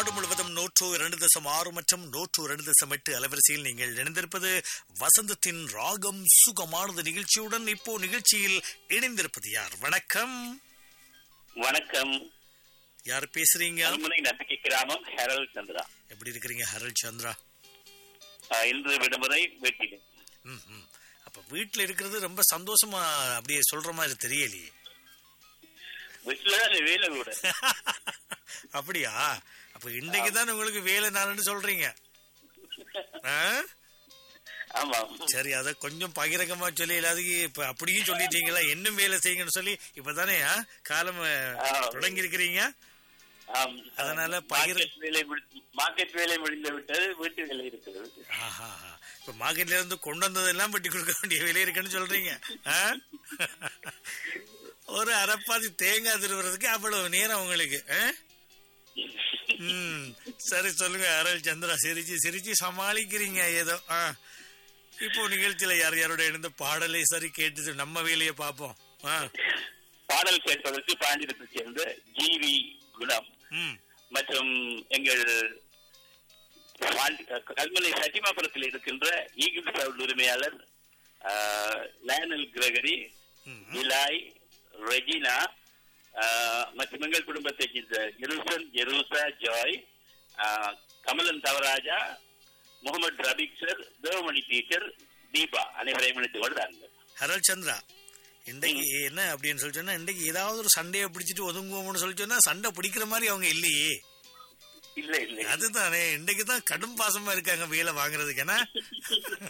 நாடு முழுவதும் நூற்று இரண்டு தசம் ஆறு மற்றும் நூற்று இரண்டு தசம் எட்டு அலைவரிசையில் நீங்கள் இணைந்திருப்பது வசந்தத்தின் ராகம் சுகமானது நிகழ்ச்சியுடன் இப்போ நிகழ்ச்சியில் இணைந்திருப்பது யார் வணக்கம் வணக்கம் யார் பேசுறீங்க அருமனை நம்பிக்கை கிராமம் ஹெரல் சந்திரா எப்படி இருக்கிறீங்க ஹரல் சந்திரா ஆஹ் இன்று விடுமுறை வீட்டில் ம், ம். அப்ப வீட்டுல இருக்கிறது ரொம்ப சந்தோஷமா அப்படியே சொல்ற மாதிரி தெரியலையே வீட்டுல வேலை கூட அப்படியா அப்ப இன்னைக்கு தான் உங்களுக்கு வேலை நாள்னு சொல்றீங்க ஆ? ஆமா சரி அத கொஞ்சம் பகிரங்கமா சொல்லி எல்லாத்துக்கும் இப்ப அப்படியும் சொல்லிட்டீங்களா இன்னும் வேலை செய்யுங்கன்னு சொல்லி இப்பதானே ஆ, காலம் ஆ. தொடங்கி இருக்கிறீங்க ஆம். அதனால பகிர்- மார்க்கெட் வேலை முடி- மார்க்கெட் வேலை முடிந்து விட்டது வீட்டு வேலை இருக்கிறது ஆஹா இப்ப மார்க்கெட்ல இருந்து கொண்டு வந்ததெல்லாம் வெட்டி கொடுக்க வேண்டிய விலை இருக்குன்னு சொல்றீங்க ஆ? ஒரு அரைப்பாதி தேங்காய் திருவுறதுக்கு அவ்வளவு நேரம் உங்களுக்கு ஆ? ம் சரி சொல்லுங்க அருள் சந்திரா சிரிச்சு சிரிச்சு சமாளிக்கிறீங்க ஏதோ ஆ இப்போ நிகழ்ச்சியில யார் யாரோட இணைந்த பாடலை சரி கேட்டு நம்ம வேலையை பார்ப்போம் ஆ பாடல் கேட்பதற்கு பாண்டியத்தை சேர்ந்த ஜிவி குணம் ம் மற்றும் எங்கள் பாண்டி- கல்முனை சட்டிமாபுரத்தில் இருக்கின்ற ஈகிள் சவுண்ட் உரிமையாளர் ஆஹ், லயனல் கிரகரி ம். இலாய் ரெஜினா ஆஹ், மற்றும் எங்கள் குடும்பத்தை சேர்ந்த Jerusan Jerusha Joy ah, Kamalan Thavaraja Mohammed Rafiq sir Devamani teacher Deepa அனைவரையும் இணைத்து கொள்றாங்க ஹரல் சந்திரா இன்றைக்கு என்ன அப்படின்னு சொல்லி சொன்னா இன்றைக்கு ஏதாவது ஒரு சண்டையை பிடிச்சிட்டு ஒதுங்குவோம்னு சொல்லி சொன்னா சண்டை பிடிக்கிற மாதிரி அவங்க இல்லையே இல்ல இல்ல அதுதானே இன்றைக்கு தான் கடும் பாசமா இருக்காங்க வேலை வாங்குறதுக்கு ஏன்னா